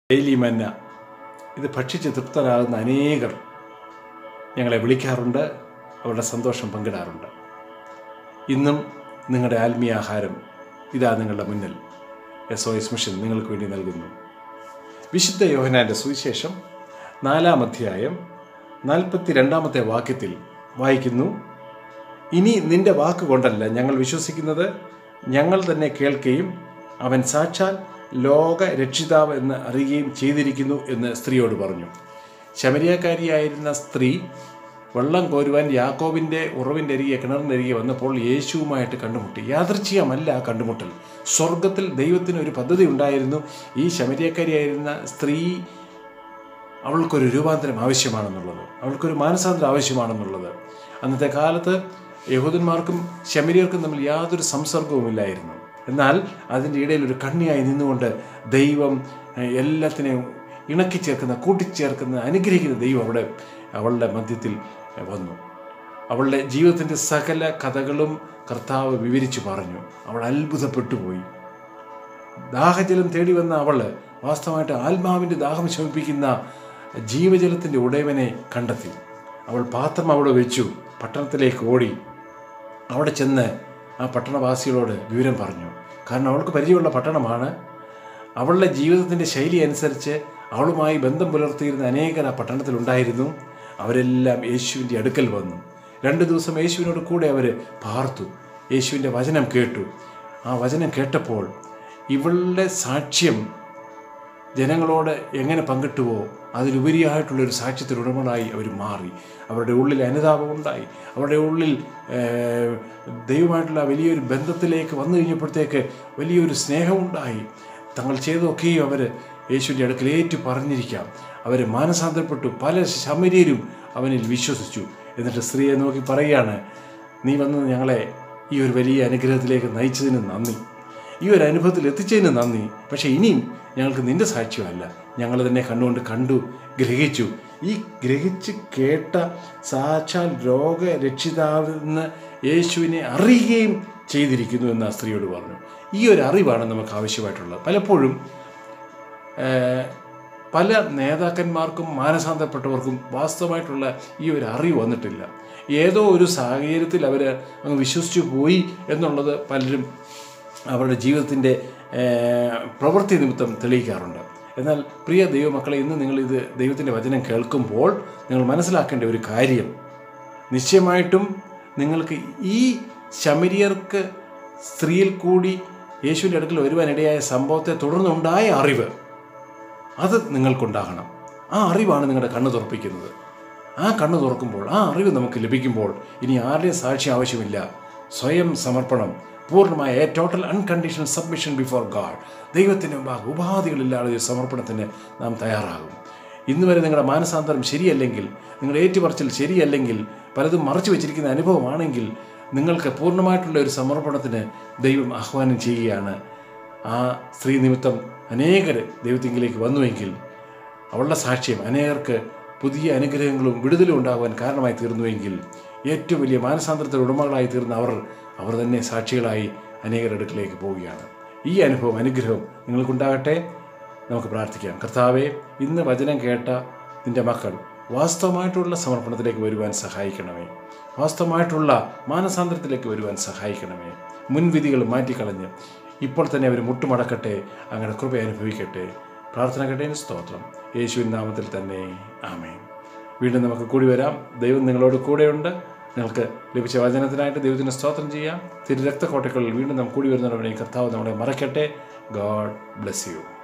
daily മന്ന ഇത് ഭക്ഷിച്ച് തൃപ്തരാകുന്ന അനേകർ ഞങ്ങളെ വിളിക്കാറുണ്ട് അവരുടെ സന്തോഷം പങ്കിടാറുണ്ട് ഇന്നും നിങ്ങളുടെ ആത്മീയ ആഹാരം ഇതാ നിങ്ങളുടെ മുന്നിൽ എസ് ഒ എസ് മിഷൻ നിങ്ങൾക്ക് വേണ്ടി നൽകുന്നു വിശുദ്ധ യോഹനാൻ്റെ സുവിശേഷം നാലാം അധ്യായം നാൽപ്പത്തി രണ്ടാമത്തെ വാക്യത്തിൽ വായിക്കുന്നു ഇനി നിന്റെ വാക്ക് കൊണ്ടല്ല ഞങ്ങൾ വിശ്വസിക്കുന്നത് ഞങ്ങൾ തന്നെ കേൾക്കുകയും അവൻ സാക്ഷാൽ ലോക രക്ഷിതാവ് എന്ന് അറിയുകയും ചെയ്തിരിക്കുന്നു എന്ന് സ്ത്രീയോട് പറഞ്ഞു ശമരിയക്കാരിയായിരുന്ന സ്ത്രീ വെള്ളം കോരുവാൻ യാക്കോബിൻ്റെ ഉറവിൻ്റെ അരികെ കിണറിനരികെ വന്നപ്പോൾ യേശുവുമായിട്ട് കണ്ടുമുട്ടി യാദൃച്ഛികമല്ല ആ കണ്ടുമുട്ടൽ സ്വർഗത്തിൽ ദൈവത്തിന് ഒരു പദ്ധതി ഉണ്ടായിരുന്നു ഈ ശമരിയക്കാരിയായിരുന്ന സ്ത്രീ അവൾക്കൊരു രൂപാന്തരം ആവശ്യമാണെന്നുള്ളത് അവൾക്കൊരു മാനസാന്തരം ആവശ്യമാണെന്നുള്ളത് അന്നത്തെ കാലത്ത് യഹൂദന്മാർക്കും ശമരിയർക്കും തമ്മിൽ യാതൊരു സംസർഗവുമില്ലായിരുന്നു എന്നാൽ അതിൻ്റെ ഇടയിൽ ഒരു കണ്ണിയായി നിന്നുകൊണ്ട് ദൈവം ഏഹ്, എല്ലാത്തിനെയും ഇണക്കി ചേർക്കുന്ന കൂട്ടിച്ചേർക്കുന്ന അനുഗ്രഹിക്കുന്ന ദൈവം അവിടെ അവളുടെ മധ്യത്തിൽ ഏഹ്, വന്നു അവളുടെ ജീവിതത്തിൻ്റെ സകല കഥകളും കർത്താവ് വിവരിച്ചു പറഞ്ഞു അവൾ അത്ഭുതപ്പെട്ടു പോയി ദാഹജലം തേടി വന്ന അവൾ വാസ്തവമായിട്ട് ആത്മാവിൻ്റെ ദാഹം ശമിപ്പിക്കുന്ന ജീവജലത്തിൻ്റെ ഉടയവനെ കണ്ടെത്തി അവൾ പാത്രം അവിടെ വെച്ചു പട്ടണത്തിലേക്ക് ഓടി അവിടെ ചെന്ന് ആ പട്ടണവാസികളോട് വിവരം പറഞ്ഞു കാരണം അവൾക്ക് പരിചയമുള്ള പട്ടണമാണ് അവളുടെ ജീവിതത്തിൻ്റെ ശൈലി അനുസരിച്ച് അവളുമായി ബന്ധം പുലർത്തിയിരുന്ന അനേകർ ആ പട്ടണത്തിലുണ്ടായിരുന്നു അവരെല്ലാം യേശുവിൻ്റെ അടുക്കൽ വന്നു രണ്ട് ദിവസം യേശുവിനോട് കൂടെ അവർ പാർത്തു യേശുവിൻ്റെ വചനം കേട്ടു ആ വചനം കേട്ടപ്പോൾ ഇവളുടെ സാക്ഷ്യം ജനങ്ങളോട് എങ്ങനെ പങ്കിട്ടുവോ അതിലുപരിയായിട്ടുള്ളൊരു സാക്ഷ്യത്തിന് ഉടമകളായി അവർ മാറി അവരുടെ ഉള്ളിൽ അനുതാപമുണ്ടായി അവരുടെ ഉള്ളിൽ ഏഹ്, ദൈവമായിട്ടുള്ള വലിയൊരു ബന്ധത്തിലേക്ക് വന്നു കഴിഞ്ഞപ്പോഴത്തേക്ക് വലിയൊരു സ്നേഹമുണ്ടായി തങ്ങൾ ചെയ്തൊക്കെയും അവർ യേശുവിൻ്റെ അടുക്കൽ ഏറ്റു പറഞ്ഞിരിക്കാം അവർ മാനസാന്തരപ്പെട്ടു പല ശമര്യരും അവനിൽ വിശ്വസിച്ചു എന്നിട്ട് സ്ത്രീയെ നോക്കി പറയുകയാണ് നീ വന്ന് ഞങ്ങളെ ഈ ഒരു വലിയ അനുഗ്രഹത്തിലേക്ക് നയിച്ചതിന് നന്ദി ഈ ഒരു അനുഭവത്തിൽ എത്തിച്ചതിന് നന്ദി പക്ഷേ ഇനിയും ഞങ്ങൾക്ക് നിന്റെ സാക്ഷ്യമല്ല ഞങ്ങൾ തന്നെ കണ്ടുകൊണ്ട് കണ്ടു ഗ്രഹിച്ചു ഈ ഗ്രഹിച്ച് കേട്ട സാക്ഷാൽ രോഗരക്ഷിതാവെന്ന് യേശുവിനെ അറിയുകയും ചെയ്തിരിക്കുന്നു എന്ന് ആ സ്ത്രീയോട് പറഞ്ഞു ഈ ഒരു അറിവാണ് നമുക്ക് ആവശ്യമായിട്ടുള്ളത് പലപ്പോഴും ഏഹ്, പല നേതാക്കന്മാർക്കും മാനസാന്തരപ്പെട്ടവർക്കും വാസ്തവമായിട്ടുള്ള ഈ ഒരു അറിവ് വന്നിട്ടില്ല ഏതോ ഒരു സാഹചര്യത്തിൽ അവർ അങ്ങ് വിശ്വസിച്ചു പോയി എന്നുള്ളത് പലരും അവരുടെ ജീവിതത്തിൻ്റെ ഏഹ്, പ്രവൃത്തി നിമിത്തം തെളിയിക്കാറുണ്ട് എന്നാൽ പ്രിയ ദൈവമക്കളെ ഇന്ന് നിങ്ങളിത് ദൈവത്തിൻ്റെ വചനം കേൾക്കുമ്പോൾ നിങ്ങൾ മനസ്സിലാക്കേണ്ട ഒരു കാര്യം നിശ്ചയമായിട്ടും നിങ്ങൾക്ക് ഈ ശമരിയർക്ക് സ്ത്രീയിൽ കൂടി യേശുവിൻ്റെ അടുക്കൽ വരുവാനിടയായ സംഭവത്തെ തുടർന്നുണ്ടായ അറിവ് അത് നിങ്ങൾക്കുണ്ടാകണം ആ അറിവാണ് നിങ്ങളുടെ കണ്ണ് തുറപ്പിക്കുന്നത് ആ കണ്ണ് തുറക്കുമ്പോൾ ആ അറിവ് നമുക്ക് ലഭിക്കുമ്പോൾ ഇനി ആരുടെയും സാക്ഷി ആവശ്യമില്ല സ്വയം സമർപ്പണം പൂർണ്ണമായ a total unconditional submission before god ദൈവത്തിൻ്റെ മുമ്പാകെ ഉപാധികളില്ലാതെ ഒരു സമർപ്പണത്തിന് നാം തയ്യാറാകും ഇന്ന് വരെ നിങ്ങളുടെ മാനസാന്തരം ശരിയല്ലെങ്കിൽ നിങ്ങളുടെ ഏറ്റുപറച്ചിൽ ശരിയല്ലെങ്കിൽ പലതും മറച്ചു വെച്ചിരിക്കുന്ന അനുഭവമാണെങ്കിൽ നിങ്ങൾക്ക് പൂർണ്ണമായിട്ടുള്ള ഒരു സമർപ്പണത്തിന് ദൈവം ആഹ്വാനം ചെയ്യുകയാണ് ആ സ്ത്രീ നിമിത്തം അനേകർ ദൈവത്തിങ്കിലേക്ക് വന്നുവെങ്കിൽ അവളുടെ സാക്ഷ്യം അനേകർക്ക് പുതിയ അനുഗ്രഹങ്ങളും വിടുതലും ഉണ്ടാകുവാൻ കാരണമായി തീർന്നുവെങ്കിൽ ഏറ്റവും വലിയ മാനസാന്തരത്തിന് ഉടമകളായി തീർന്ന അവർ അവർ തന്നെ സാക്ഷികളായി അനേകരുടെ അടുക്കിലേക്ക് പോവുകയാണ് ഈ അനുഭവം അനുഗ്രഹം നിങ്ങൾക്കുണ്ടാകട്ടെ നമുക്ക് പ്രാർത്ഥിക്കാം കർത്താവെ ഇന്ന് വചനം കേട്ട നിൻ്റെ മക്കൾ വാസ്തവമായിട്ടുള്ള സമർപ്പണത്തിലേക്ക് വരുവാൻ സഹായിക്കണമേ വാസ്തവമായിട്ടുള്ള മാനസാന്തരത്തിലേക്ക് വരുവാൻ സഹായിക്കണമേ മുൻവിധികൾ മാറ്റിക്കളഞ്ഞ് ഇപ്പോൾ തന്നെ അവർ മുട്ടുമടക്കട്ടെ അങ്ങനെ കൃപ അനുഭവിക്കട്ടെ പ്രാർത്ഥന കേട്ടതിന് സ്തോത്രം യേശുവിൻ നാമത്തിൽ തന്നെ ആമേൻ വീണ്ടും നമുക്ക് കൂടി വരാം ദൈവം നിങ്ങളോട് കൂടെയുണ്ട് നിങ്ങൾക്ക് ലഭിച്ച വചനത്തിനായിട്ട് ദൈവത്തിന് സ്തോത്രം ചെയ്യാം തിരു രക്തക്കോട്ടകളിൽ വീണ്ടും നാം കൂടി വരുന്നവരെ കർത്താവ് നമ്മളെ മറക്കട്ടെ ഗോഡ് ബ്ലെസ് യു